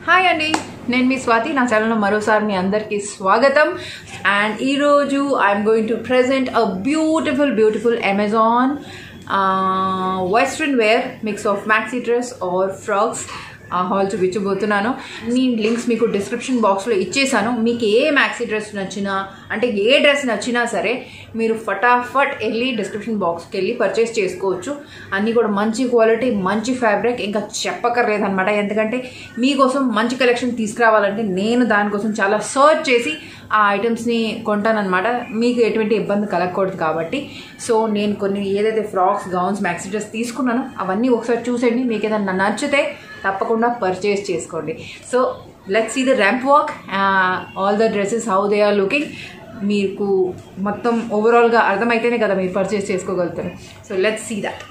hi అండి నేను మీ స్వాతి నా ఛానల్లో మరోసారి మీ అందరికీ స్వాగతం అండ్ ఈరోజు I'm going to present a beautiful beautiful Amazon western wear mix of maxi dress or frocks ఆ హాల్ చూపించబోతున్నాను నేను లింక్స్ మీకు డిస్క్రిప్షన్ బాక్స్లో ఇచ్చేసాను మీకు ఏ మ్యాక్సీ డ్రెస్ నచ్చినా అంటే ఏ డ్రెస్ నచ్చినా సరే మీరు ఫటాఫట్ వెళ్ళి డిస్క్రిప్షన్ బాక్స్కి వెళ్ళి పర్చేస్ చేసుకోవచ్చు అన్నీ కూడా మంచి క్వాలిటీ మంచి ఫ్యాబ్రిక్ ఇంకా చెప్పక్కర్లేదన్నమాట ఎందుకంటే మీకోసం మంచి కలెక్షన్ తీసుకురావాలంటే నేను దానికోసం చాలా సర్చ్ చేసి ఆ ఐటమ్స్ని కొంటానన్నమాట మీకు ఎటువంటి ఇబ్బంది కలగకూడదు కాబట్టి సో నేను కొన్ని ఏదైతే ఫ్రాక్స్ గౌన్స్ మ్యాక్సీ డ్రెస్ తీసుకున్నానో అవన్నీ ఒకసారి చూసండి మీకు ఏదైనా నచ్చితే తప్పకుండా పర్చేస్ చేసుకోండి so let's see the ramp walk all the dresses how they are looking మీకు మొత్తం ఓవరాల్గా అర్థమైతేనే కదా మీరు పర్చేస్ చేసుకోగలుగుతారు సో లెట్స్ సీ దట్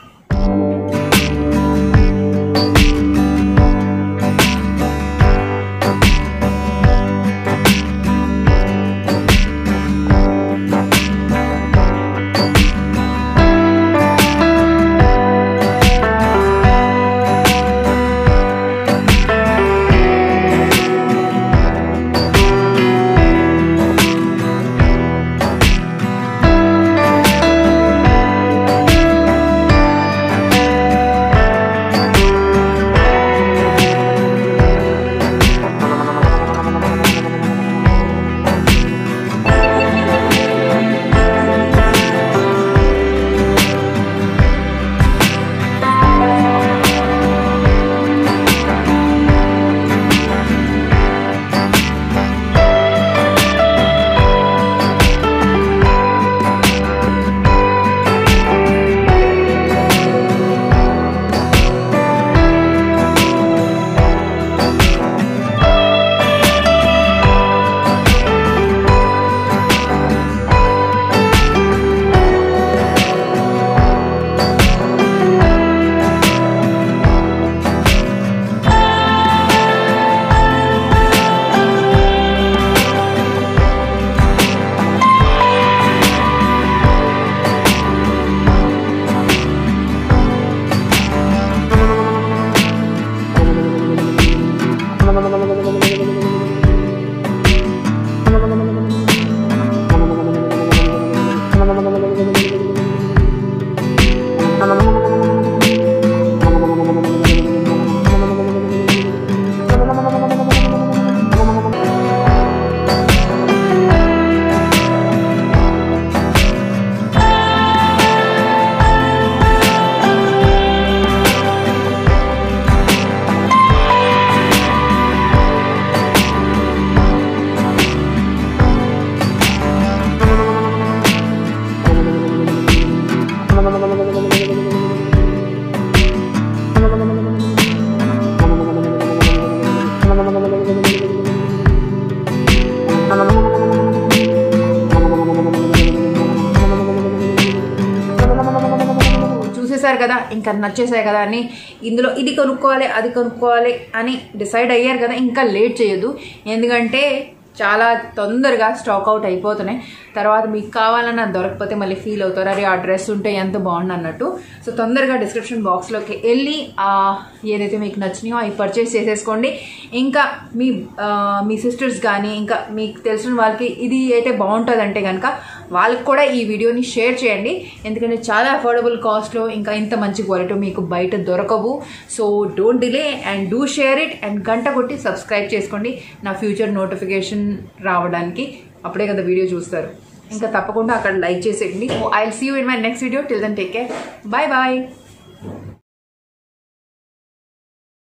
చూసేశారు కదా ఇంకా నచ్చేసాయి కదా అని ఇందులో ఇది కొనుక్కోవాలి అది కొనుక్కోవాలి అని డిసైడ్ అయ్యారు కదా ఇంకా లేట్ చేయొద్దు ఎందుకంటే చాలా తొందరగా స్టాక్ అవుట్ అయిపోతున్నాయి తర్వాత మీకు కావాలన్నా దొరకకపోతే మళ్ళీ ఫీల్ అవుతారు అరే ఆ డ్రెస్ ఉంటే ఎంత బాగుంది అన్నట్టు సో తొందరగా డిస్క్రిప్షన్ బాక్స్లోకి వెళ్ళి ఏదైతే మీకు నచ్చినాయో అవి పర్చేస్ చేసేసుకోండి ఇంకా మీ మీ సిస్టర్స్ కానీ ఇంకా మీకు తెలిసిన వాళ్ళకి ఇది అయితే బాగుంటుందంటే కనుక వాళ్ళకి కూడా ఈ వీడియోని షేర్ చేయండి ఎందుకంటే చాలా అఫోర్డబుల్ కాస్ట్లో ఇంకా ఇంత మంచి క్వాలిటీ మీకు బయట దొరకవు so don't delay and do share it and గంట కొట్టి సబ్స్క్రైబ్ చేసుకోండి నా ఫ్యూచర్ నోటిఫికేషన్ రావడానికి అప్పుడే కదా వీడియో చూస్తారు ఇంకా తప్పకుండా అక్కడ లైక్ చేసేయండి I see you in my next video till then take care bye bye